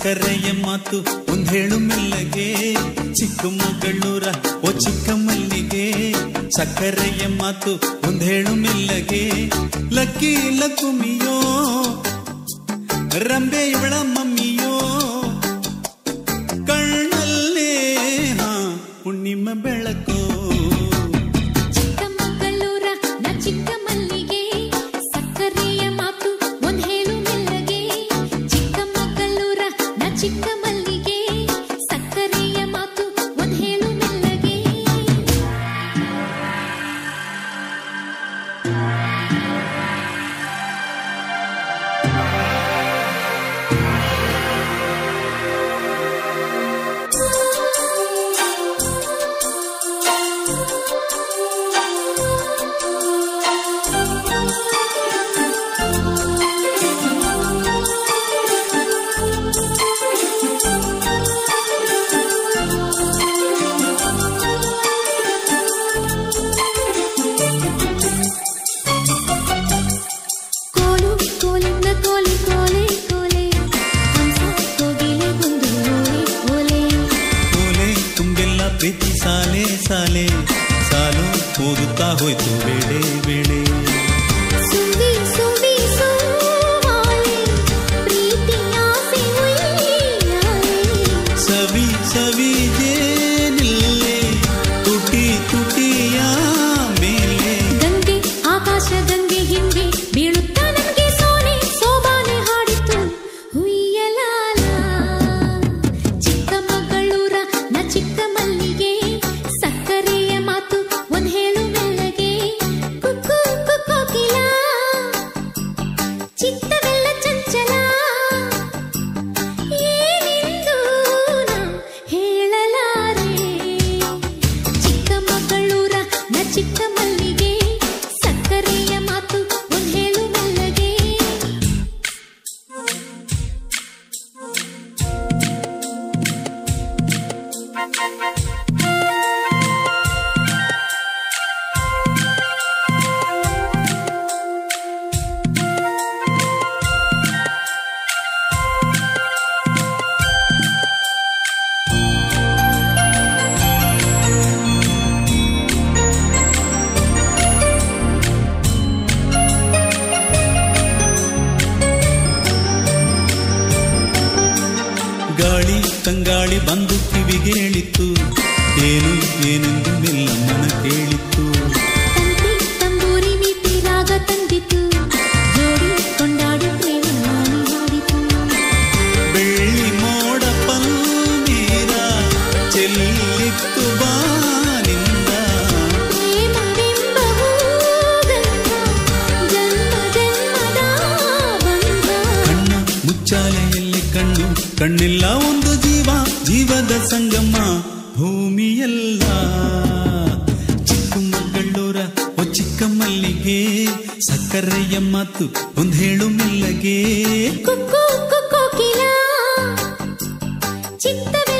ಸಕ್ಕರೆಯ ಮಾತು ಒಂದ್ ಹೇಳು ಮೆಲ್ಲಗೆ ಚಿಕ್ಕಮಗಳೂರ ಓ ಚಿಕ್ಕ ಮಲ್ಲಿಗೆ ಸಕ್ಕರೆಯ ಮಾತು ಒಂದ್ ಹೇಳು ಮೆಲ್ಲಗೆ ಲಕ್ಕಿ ಲಕುಮಿಯೋ ರಂಬೆ ಇವಳ ಮಮ್ಮಿಯೋ ಕಣ್ಣಲ್ಲೇ ಹಾ ಹುಣ್ಣಿಮ ಬೆಳಕೋ ಚಿಕ್ಕಮಗಳೂರ ನ ಚಿಕ್ಕ ಮಲ್ಲಿಗೆ ಸಕ್ಕರೆಯ ಮಾತು ಒಂದ್ ಹೇಳು ಮೆಲ್ಲಗೆ ಚಿಕ್ಕಮಗಳೂರ ನ ಚಿಕ್ಕ ಮಲ್ಲಿಗೆ ಸಕ್ಕರೆಯ ಮಾತು ಒಂದ್ ಹೇಳು ಮೆಲ್ಲಗೆ ಕೋಲು ಕೋಲಿಂದ ಕೋಲಿ ಕೋಲೆ ಕೋಲೆ ಹಂಸ ಕೋಗಿಲೆ ಒಂದು ಓಲೆ ಓಲೆ ಓಲೆ ತುಂಬೆಲ್ಲ ಪ್ರೀತಿ ಸಾಲೆ ಸಾಲೆ ಸಾಲು ಓದುತ್ತಾ ಹೋಯ್ತು ಬೇಳೆ ಬೇಳೆ ಸುಂದಿ ಸುಂದಿ ಸೋವಾಲೆ ಪ್ರೀತಿಯ ಸಿಗುಯ್ಯಾಲೆ ಸವಿ ಸವಿ ಜೇನಿಲ್ಲೆ ತುಟಿ ತುಟಿಯ ಮೇಲೆ ಗಂಗೆ ಆಕಾಶ ಗಂಗೆ ಹಿಂದೆ ಬೀಳುತ್ತಾ ನನ್ಗೆ ಸೋನೆ ಸೋಬಾನೆ ಹಾಡಿತು ಹುಯ್ಯಲಾಲ ಚಿಕ್ಕಮಗಳೂರ ನ ಚಿಕ್ಕ ಮಲ್ಲಿಗೆ ಸಕ್ಕರೆಯ ಮಾತು ಒಂದ್ ಹೇಳು ಮೆಲ್ಲಗೆ ಕುಕ್ಕು ಕುಕ್ಕೋಕಿಲ ಚಿತ್ತವೆಲ್ಲ ಚಂಚಲ ಏನೆಂದು ನಾ ಹೇಳಲಾರೆ ಚಿಕ್ಕಮಗಳೂರ ನ ಚಿಕ್ಕ ಮಲ್ಲಿಗೆ ಸಕ್ಕರೆಯ ಮಾತು ಒಂದ್ ಹೇಳು ಮೆಲ್ಲಗೆ ಗಾಳಿ ತಂಗಾಳಿ ಬಂದು ಕಿವಿಗೆ ಹೇಳಿತ್ತು ಏನು ಏನೆಂದು ಮೆಲ್ಲಮ್ಮನ ಕೇಳಿತ್ತು ತಂತಿ ತಂಬೂರಿ ಮೀಟಿ ರಾಗ ತಂದಿತು ಜೋಡಿ ಕೊಂಡಾಡಿ ಪ್ರೇಮ ನಾನಿ ಹಾಡಿತು ಬೆಳ್ಳಿ ಮೋಡ ಪನ್ನೀರ ಚೆಲ್ಲಿತ್ತು ಬಾನಿಂದ ಪ್ರೇಮವೆಂಬ ಹೂಗಂಧ ಜನ್ಮ ಜನ್ಮದ ಬಂಧ ಕಣ್ಣ ಮುಚ್ಚಾಲೆಯಲ್ಲಿ ಕಣ್ಣು ಕಣ್ಣಿಲ್ಲ ಒಂದು ಜೀವ ಜೀವದ ಸಂಗಮ ಭೂಮಿಯಲ್ಲ ಚಿಕ್ಕಮಗಳೂರ ಓ ಚಿಕ್ಕ ಮಲ್ಲಿಗೆ ಸಕ್ಕರೆಯ ಮಾತು ಒಂದ್ ಹೇಳು ಮೆಲ್ಲಗೆ ಕುಕ್ಕು ಕುಕ್ಕೋಕಿಲ ಚಿತ್ತವೆಲ್ಲ